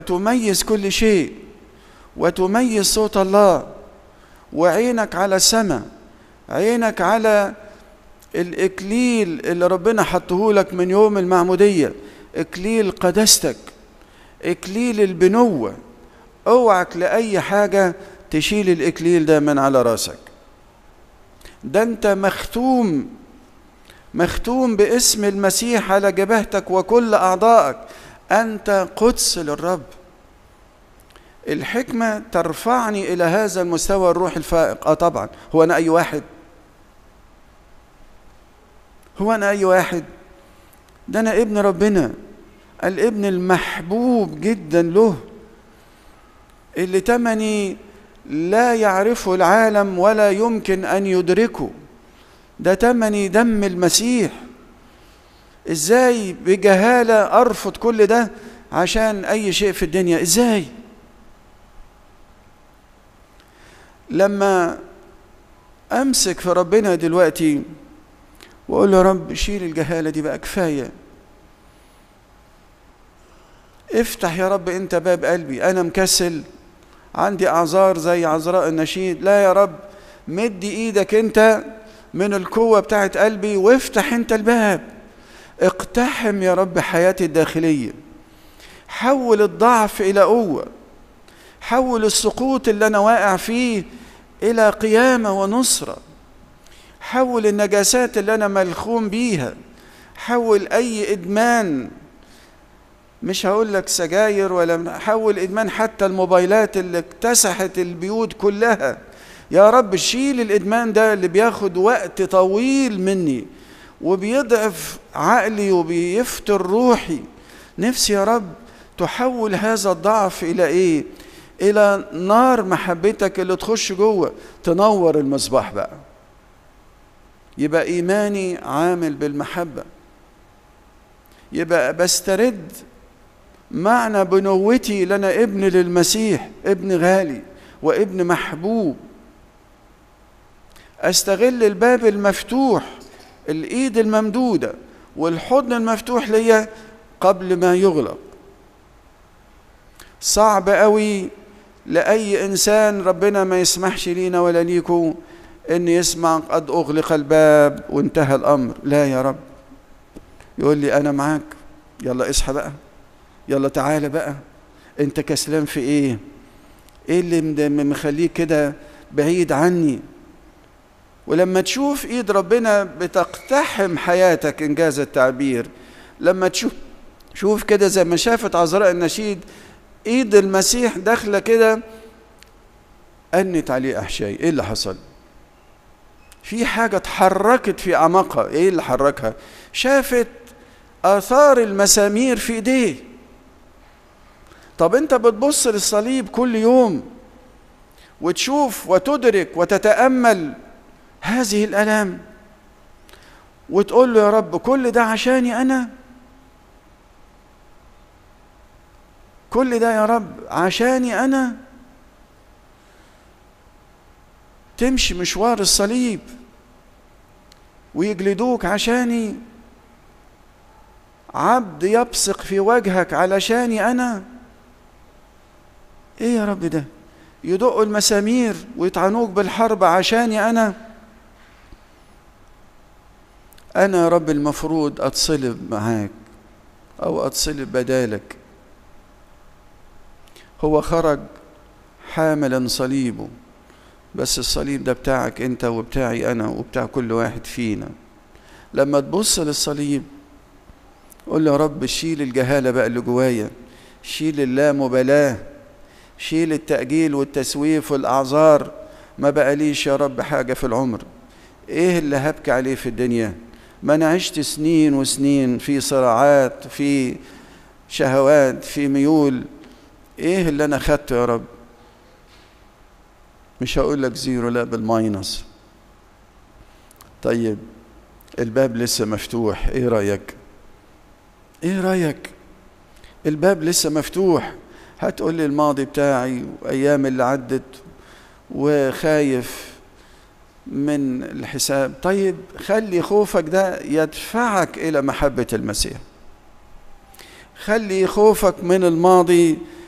تميز كل شيء وتميز صوت الله وعينك على السماء عينك على الإكليل اللي ربنا حطه لك من يوم المعمودية إكليل قداستك إكليل البنوة اوعك لأي حاجة تشيل الإكليل ده من على راسك ده أنت مختوم مختوم باسم المسيح على جبهتك وكل أعضائك أنت قدس للرب الحكمة ترفعني إلى هذا المستوى الروح الفائق آه طبعا هو أنا أي واحد هو أنا أي واحد ده أنا ابن ربنا الابن المحبوب جدا له اللي تمني لا يعرفه العالم ولا يمكن أن يدركه ده تمني دم المسيح ازاي بجهالة ارفض كل ده عشان اي شيء في الدنيا ازاي لما امسك في ربنا دلوقتي واقول له يا رب شيل الجهالة دي بقى كفاية افتح يا رب انت باب قلبي انا مكسل عندي اعذار زي عذراء النشيد لا يا رب مد ايدك انت من القوة بتاعت قلبي وافتح انت الباب اقتحم يا رب حياتي الداخلية حول الضعف إلى قوة حول السقوط اللي أنا واقع فيه إلى قيامة ونصرة حول النجاسات اللي أنا ملخوم بيها حول أي إدمان مش هقول لك سجاير ولا حول إدمان حتى الموبايلات اللي اكتسحت البيوت كلها يا رب شيل الإدمان ده اللي بياخد وقت طويل مني وبيضعف عقلي وبيفتر روحي نفسي يا رب تحول هذا الضعف إلى إيه؟ إلى نار محبتك اللي تخش جوه تنور المصباح بقى يبقى إيماني عامل بالمحبة يبقى بسترد معنى بنوتي لنا ابن للمسيح ابن غالي وابن محبوب استغل الباب المفتوح الايد الممدوده والحضن المفتوح ليا قبل ما يغلق صعب قوي لاي انسان ربنا ما يسمحش لينا ولا ليكم ان يسمع قد اغلق الباب وانتهى الامر لا يا رب يقول لي انا معاك يلا اصحى بقى يلا تعالى بقى انت كسلان في ايه ايه اللي مخليك كده بعيد عني ولما تشوف ايد ربنا بتقتحم حياتك انجاز التعبير لما تشوف شوف كده زي ما شافت عذراء النشيد ايد المسيح داخله كده انت عليه احشائي ايه اللي حصل في حاجه اتحركت في اعماقها ايه اللي حركها شافت اثار المسامير في ايديه طب انت بتبص للصليب كل يوم وتشوف وتدرك وتتامل هذه الالام وتقول له يا رب كل ده عشاني انا كل ده يا رب عشاني انا تمشي مشوار الصليب ويجلدوك عشاني عبد يبصق في وجهك علشاني انا ايه يا رب ده يدقوا المسامير ويطعنوك بالحرب عشاني انا انا يا رب المفروض اتصلب معاك او اتصلب بدالك هو خرج حاملا صليبه بس الصليب ده بتاعك انت وبتاعي انا وبتاع كل واحد فينا لما تبص للصليب قول له يا رب شيل الجهالة بقى اللي جوايا شيل اللامبالاة شيل التأجيل والتسويف والأعذار ما بقى ليش يا رب حاجة في العمر ايه اللي هبكي عليه في الدنيا ما انا عشت سنين وسنين في صراعات في شهوات في ميول ايه اللي انا خدته يا رب مش هقول لك زيرو لا بالماينس طيب الباب لسه مفتوح ايه رايك ايه رايك الباب لسه مفتوح هتقول لي الماضي بتاعي وايام اللي عدت وخايف من الحساب طيب خلي خوفك ده يدفعك الى محبه المسيح خلي خوفك من الماضي